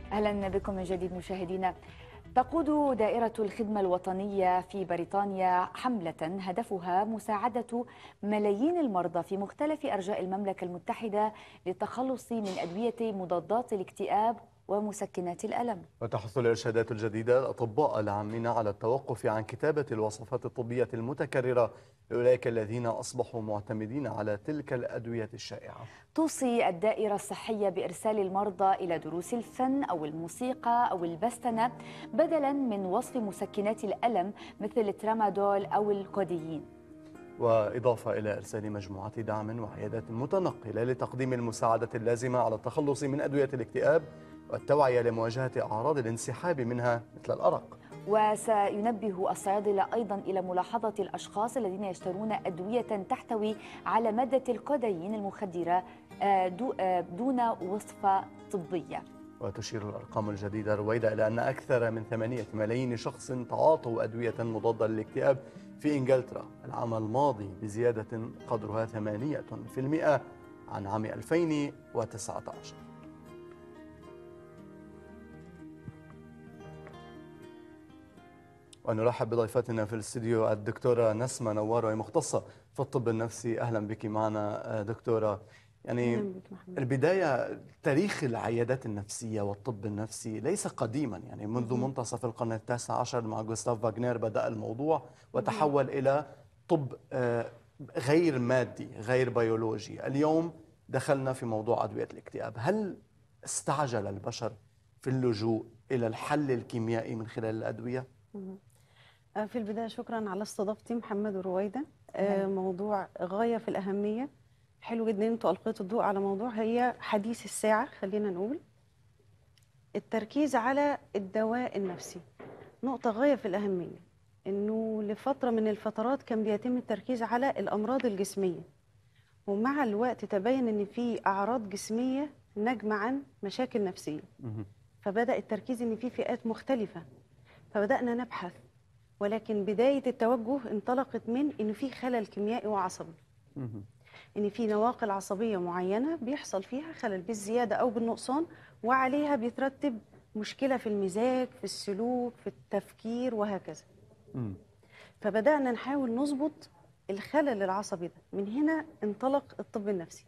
اهلا بكم من جديد مشاهدينا تقود دائرة الخدمة الوطنية في بريطانيا حملة هدفها مساعدة ملايين المرضى في مختلف أرجاء المملكة المتحدة للتخلص من أدوية مضادات الاكتئاب ومسكنات الألم وتحث الإرشادات الجديدة الأطباء العامين على التوقف عن كتابة الوصفات الطبية المتكررة لأولئك الذين أصبحوا معتمدين على تلك الأدوية الشائعة توصي الدائرة الصحية بإرسال المرضى إلى دروس الفن أو الموسيقى أو البستنة بدلا من وصف مسكنات الألم مثل الترامادول أو الكوديين وإضافة إلى إرسال مجموعة دعم وعيادات متنقلة لتقديم المساعدة اللازمة على التخلص من أدوية الاكتئاب والتوعية لمواجهة أعراض الانسحاب منها مثل الأرق وسينبه الصيادلة أيضا إلى ملاحظة الأشخاص الذين يشترون أدوية تحتوي على مادة الكودايين المخدرة آه، دو- آه، دون وصفة طبية وتشير الأرقام الجديدة رويدة إلى أن أكثر من ثمانية ملايين شخص تعاطوا أدوية مضادة للاكتئاب في إنجلترا العام الماضي بزيادة قدرها 8% عن عام 2019 ونرحب بضيفتنا في الاستديو الدكتورة نسمة نوار وهي مختصة في الطب النفسي أهلا بك معنا آه، دكتورة يعني أهلاً بك محمد. البداية تاريخ العيادات النفسية والطب النفسي ليس قديما يعني منذ منتصف القرن التاسع عشر مع غوستاف فاغنير بدأ الموضوع وتحول إلى طب آه، غير مادي غير بيولوجي اليوم دخلنا في موضوع أدوية الاكتئاب هل استعجل البشر في اللجوء إلى الحل الكيميائي من خلال الأدوية؟ آه، في البداية شكرا على استضافتي محمد ورويدة آه، موضوع غاية في الأهمية حلو جدا ان انتوا ألقيتوا الضوء على موضوع هي حديث الساعة خلينا نقول التركيز على الدواء النفسي نقطة غاية في الأهمية إنه لفترة من الفترات كان بيتم التركيز على الأمراض الجسمية ومع الوقت تبين إن في أعراض جسمية ناجمة عن مشاكل نفسية مهم. فبدأ التركيز إن في فئات مختلفة فبدأنا نبحث ولكن بداية التوجه انطلقت من إن في خلل كيميائي وعصبي مهم. إن في نواقل عصبية معينة بيحصل فيها خلل بالزيادة أو بالنقصان وعليها بيترتب مشكلة في المزاج في السلوك في التفكير وهكذا مم. فبدأنا نحاول نظبط الخلل العصبي ده من هنا انطلق الطب النفسي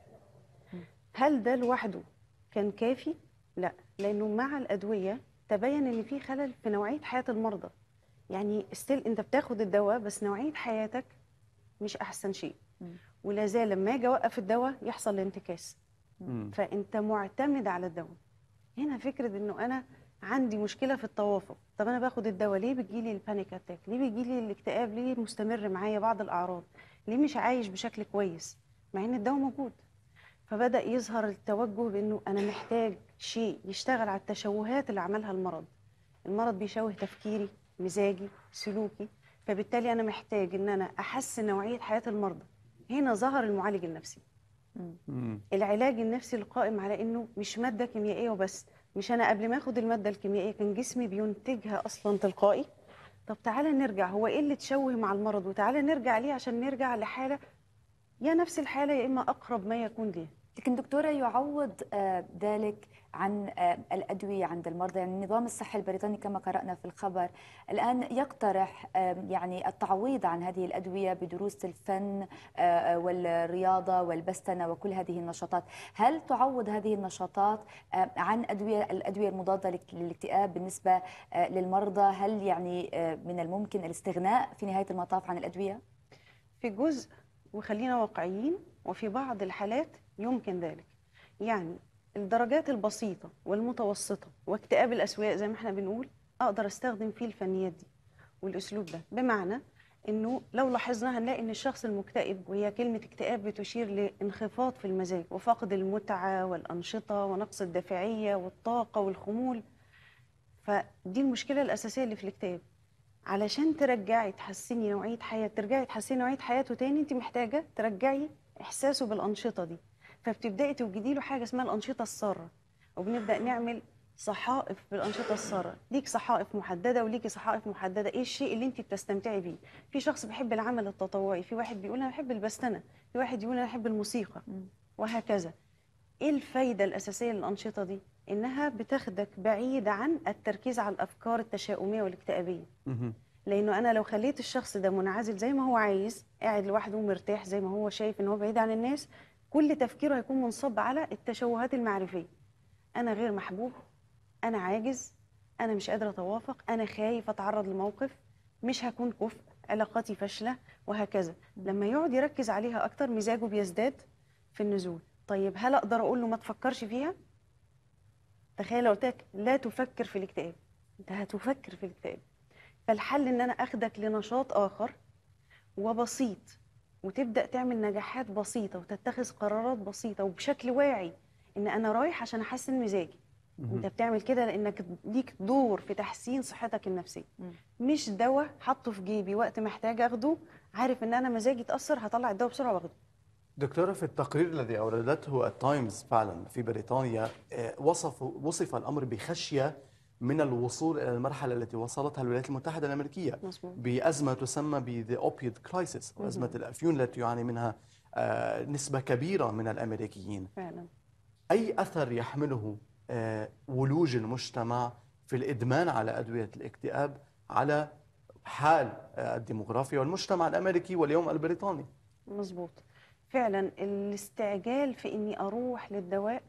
هل ده لوحده كان كافي؟ لا لأنه مع الأدوية تبين إن في خلل في نوعية حياة المرضى يعني ستيل أنت بتاخد الدواء بس نوعية حياتك مش أحسن شيء مم. ولا زال لما أجي أوقف الدواء يحصل انتكاس مم. فأنت معتمد على الدواء هنا فكرة إنه أنا عندي مشكلة في التوافق طب أنا باخد الدواء ليه بتجيلي البانيك أتاك ليه بيجيلي الاكتئاب ليه مستمر معايا بعض الأعراض ليه مش عايش بشكل كويس مع إن الدواء موجود فبدأ يظهر التوجه بأنه أنا محتاج شيء يشتغل على التشوهات اللي عملها المرض المرض بيشوه تفكيري مزاجي سلوكي فبالتالي أنا محتاج إن أنا أحسن نوعية حياة المرضى هنا ظهر المعالج النفسي مم. العلاج النفسي القائم على انه مش ماده كيميائيه وبس مش انا قبل ما اخد الماده الكيميائيه كان جسمي بينتجها اصلا تلقائي طب تعالى نرجع هو ايه اللي تشوه مع المرض وتعالى نرجع ليه عشان نرجع لحاله يا نفس الحاله يا اما اقرب ما يكون ليها لكن دكتورة يعوض آه، ذلك عن آه، الأدوية عند المرضى يعني النظام الصحي البريطاني كما قرأنا في الخبر الآن يقترح آه، يعني التعويض عن هذه الأدوية بدروس الفن آه، آه، والرياضة والبستنة وكل هذه النشاطات هل تعوض هذه النشاطات آه، عن أدوية الأدوية المضادة لك- للاكتئاب بالنسبة آه، للمرضى هل يعني آه، من الممكن الاستغناء في نهاية المطاف عن الأدوية؟ في جزء وخلينا واقعيين وفي بعض الحالات يمكن ذلك يعني الدرجات البسيطة والمتوسطة واكتئاب الأسواق زي ما احنا بنقول أقدر أستخدم فيه الفنيات دي والأسلوب ده بمعنى إنه لو لاحظنا هنلاقي إن الشخص المكتئب وهي كلمة اكتئاب بتشير لانخفاض في المزاج وفقد المتعة والأنشطة ونقص الدافعية والطاقة والخمول فدي المشكلة الأساسية اللي في الاكتئاب علشان ترجعي تحسني نوعية حياة ترجعي تحسني نوعية حياته تاني انت محتاجة ترجعي إحساسه بالأنشطة دي فبتبدأي توجدي له حاجة اسمها الأنشطة السارة وبنبدأ نعمل صحائف بالأنشطة السارة ليك صحائف محددة وليكي صحائف محددة إيه الشيء اللي أنت بتستمتعي بيه في شخص بيحب العمل التطوعي في واحد بيقول أنا بحب البستنة في واحد يقول أنا بحب الموسيقى مم. وهكذا ايه الفايده الاساسيه للانشطه دي انها بتاخدك بعيد عن التركيز على الافكار التشاؤميه والاكتئابيه مهم. لانه انا لو خليت الشخص ده منعزل زي ما هو عايز قاعد لوحده ومرتاح زي ما هو شايف ان هو بعيد عن الناس كل تفكيره هيكون منصب على التشوهات المعرفيه انا غير محبوب انا عاجز انا مش قادره اتوافق انا خايف اتعرض لموقف مش هكون كفء علاقاتي فاشله وهكذا لما يقعد يركز عليها اكتر مزاجه بيزداد في النزول طيب هل اقدر اقول له ما تفكرش فيها تخيل لو قلت لك لا تفكر في الاكتئاب انت هتفكر في الاكتئاب فالحل ان انا اخدك لنشاط اخر وبسيط وتبدا تعمل نجاحات بسيطه وتتخذ قرارات بسيطه وبشكل واعي ان انا رايح عشان احسن مزاجي انت بتعمل كده لانك ليك دور في تحسين صحتك النفسيه مم. مش دواء حاطه في جيبي وقت محتاج اخده عارف ان انا مزاجي اتاثر هطلع الدواء بسرعه واخده دكتورة في التقرير الذي أوردته التايمز فعلا في بريطانيا آه، وصف وصف الأمر بخشية من الوصول إلى المرحلة التي وصلتها الولايات المتحدة الأمريكية مظبوط بأزمة تسمى ب the opioid crisis أو أزمة الأفيون التي يعاني منها آه، نسبة كبيرة من الأمريكيين فعلا أي أثر يحمله آه، ولوج المجتمع في الإدمان على أدوية الاكتئاب على حال آه، الديموغرافيا والمجتمع الأمريكي واليوم البريطاني مظبوط فعلا الاستعجال في اني اروح للدواء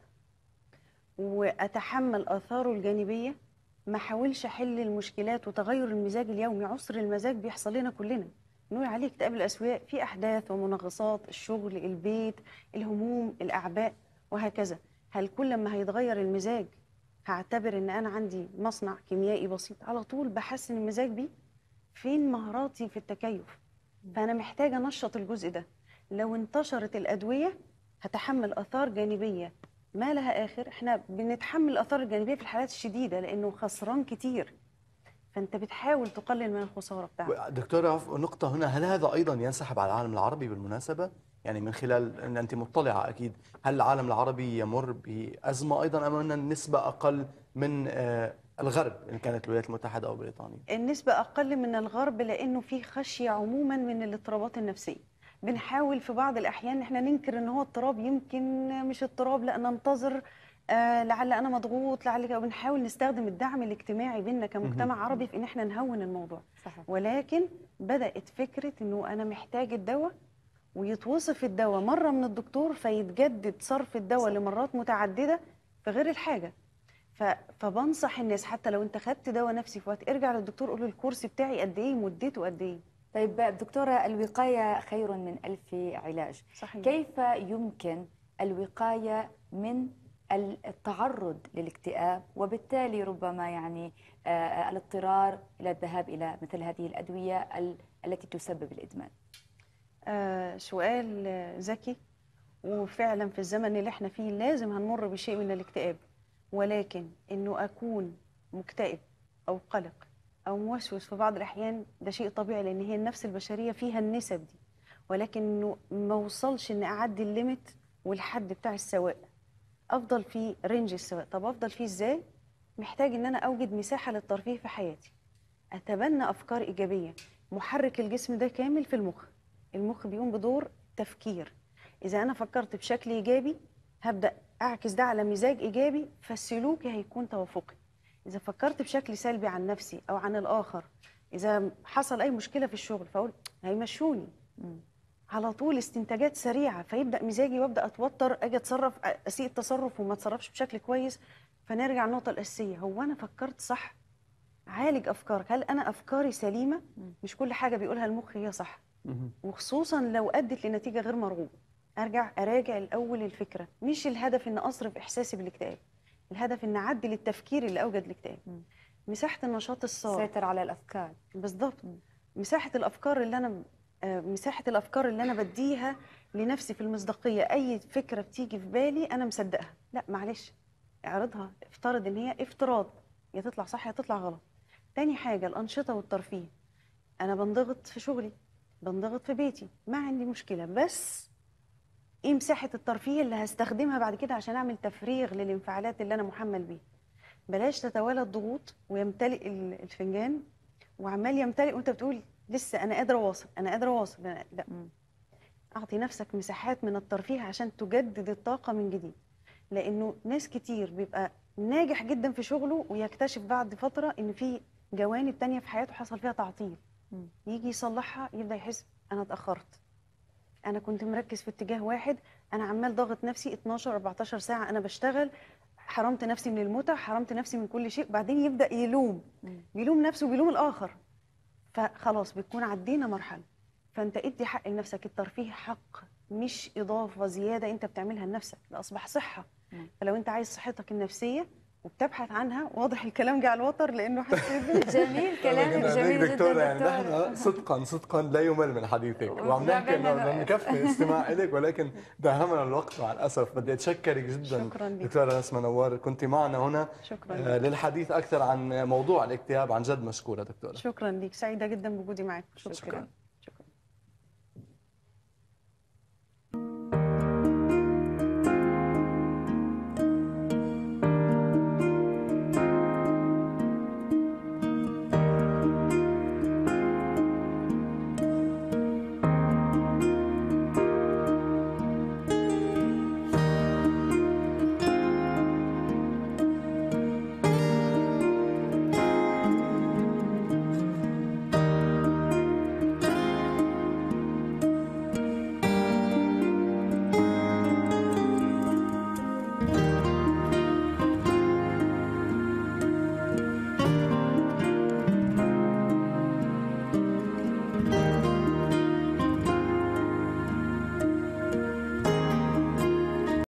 واتحمل اثاره الجانبيه ما احاولش احل المشكلات وتغير المزاج اليومي عسر المزاج بيحصل لنا كلنا نقول عليه اكتئاب الاسوياء في احداث ومنغصات الشغل البيت الهموم الاعباء وهكذا هل كل ما هيتغير المزاج هعتبر ان انا عندي مصنع كيميائي بسيط على طول بحسن المزاج بيه فين مهاراتي في التكيف فانا محتاجه انشط الجزء ده لو انتشرت الادويه هتحمل اثار جانبيه ما لها اخر احنا بنتحمل الاثار الجانبيه في الحالات الشديده لانه خسران كتير فانت بتحاول تقلل من الخساره بتاعتك دكتورة عف- نقطة هنا هل هذا أيضا ينسحب على العالم العربي بالمناسبة؟ يعني من خلال أن أنت مطلعة أكيد هل العالم العربي يمر بأزمة أيضا أم أن النسبة أقل من آه، الغرب إن كانت الولايات المتحدة أو بريطانيا؟ النسبة أقل من الغرب لأنه في خشية عموما من الاضطرابات النفسية بنحاول في بعض الأحيان إحنا ننكر إن هو اضطراب يمكن مش اضطراب لا ننتظر آه لعل أنا مضغوط لعل كده، وبنحاول نستخدم الدعم الاجتماعي بيننا كمجتمع عربي في إن إحنا نهون الموضوع صحيح ولكن بدأت فكرة إنه أنا محتاج الدواء ويتوصف الدواء مرة من الدكتور فيتجدد صرف الدواء لمرات متعددة في غير الحاجة ف... فبنصح الناس حتى لو انت خدت دواء نفسي في وقت ارجع للدكتور قول له الكورس بتاعي قد ايه مدته قد ايه طيب دكتورة الوقاية خير من ألف علاج صحيح كيف يمكن الوقاية من التعرض للاكتئاب وبالتالي ربما يعني آه، الاضطرار إلى الذهاب إلى مثل هذه الأدوية ال- التي تسبب الإدمان آه سؤال آه، ذكي وفعلا في الزمن اللي احنا فيه لازم هنمر بشيء من الاكتئاب ولكن انه اكون مكتئب او قلق او موسوس في بعض الاحيان ده شيء طبيعي لان هي النفس البشريه فيها النسب دي ولكن انه ما اوصلش ان اعدي الليميت والحد بتاع السواء افضل في رينج السواء طب افضل فيه ازاي محتاج ان انا اوجد مساحه للترفيه في حياتي اتبنى افكار ايجابيه محرك الجسم ده كامل في المخ المخ بيقوم بدور تفكير اذا انا فكرت بشكل ايجابي هبدا اعكس ده على مزاج ايجابي فالسلوك هيكون توافقي اذا فكرت بشكل سلبي عن نفسي او عن الاخر اذا حصل اي مشكله في الشغل فاقول هيمشوني مم. على طول استنتاجات سريعه فيبدا مزاجي وابدا اتوتر اجي اتصرف اسيء التصرف وما اتصرفش بشكل كويس فنرجع النقطه الاساسيه هو انا فكرت صح عالج افكارك هل انا افكاري سليمه مم. مش كل حاجه بيقولها المخ هي صح مهم. وخصوصا لو ادت لنتيجه غير مرغوبه ارجع اراجع الاول الفكره مش الهدف ان اصرف احساسي بالاكتئاب الهدف ان اعدل التفكير اللي اوجد الاكتئاب مم. مساحه النشاط الصار سيطر على الأفكار بالضبط مم. مساحه الافكار اللي انا آه، مساحه الافكار اللي انا بديها لنفسي في المصداقيه اي فكره بتيجي في بالي انا مصدقها لا معلش اعرضها افترض ان هي افتراض يا تطلع صح يا تطلع غلط تاني حاجه الانشطه والترفيه انا بنضغط في شغلي بنضغط في بيتي ما عندي مشكله بس ايه مساحه الترفيه اللي هستخدمها بعد كده عشان اعمل تفريغ للانفعالات اللي انا محمل بيها بلاش تتوالى الضغوط ويمتلئ ال- الفنجان وعمال يمتلئ وانت بتقول لسه انا قادره اواصل انا قادره اواصل أنا- لا مم. اعطي نفسك مساحات من الترفيه عشان تجدد الطاقه من جديد لانه ناس كتير بيبقى ناجح جدا في شغله ويكتشف بعد فتره ان في جوانب تانية في حياته حصل فيها تعطيل مم. يجي يصلحها يبدا يحس انا اتاخرت انا كنت مركز في اتجاه واحد انا عمال ضاغط نفسي 12 14 ساعه انا بشتغل حرمت نفسي من المتع حرمت نفسي من كل شيء بعدين يبدا يلوم مم. بيلوم نفسه وبيلوم الاخر فخلاص بتكون عدينا مرحله فانت ادي حق لنفسك الترفيه حق مش اضافه زياده انت بتعملها لنفسك ده اصبح صحه مم. فلو انت عايز صحتك النفسيه وبتبحث عنها واضح الكلام جه على الوتر لانه حسيت جميل كلامك جميل جدا دكتورة يعني دكتورة نحن صدقا صدقا لا يمل من حديثك وعم لا نحكي انه بدنا بدنا نكفي استماع لك ولكن داهمنا الوقت مع الاسف بدي اتشكرك جدا شكراً لك. دكتورة نسمة نوار كنت معنا هنا شكرا آه، لك. للحديث اكثر عن موضوع الاكتئاب عن جد مشكوره دكتورة شكرا لك سعيده جدا بوجودي معك شكرا شكرا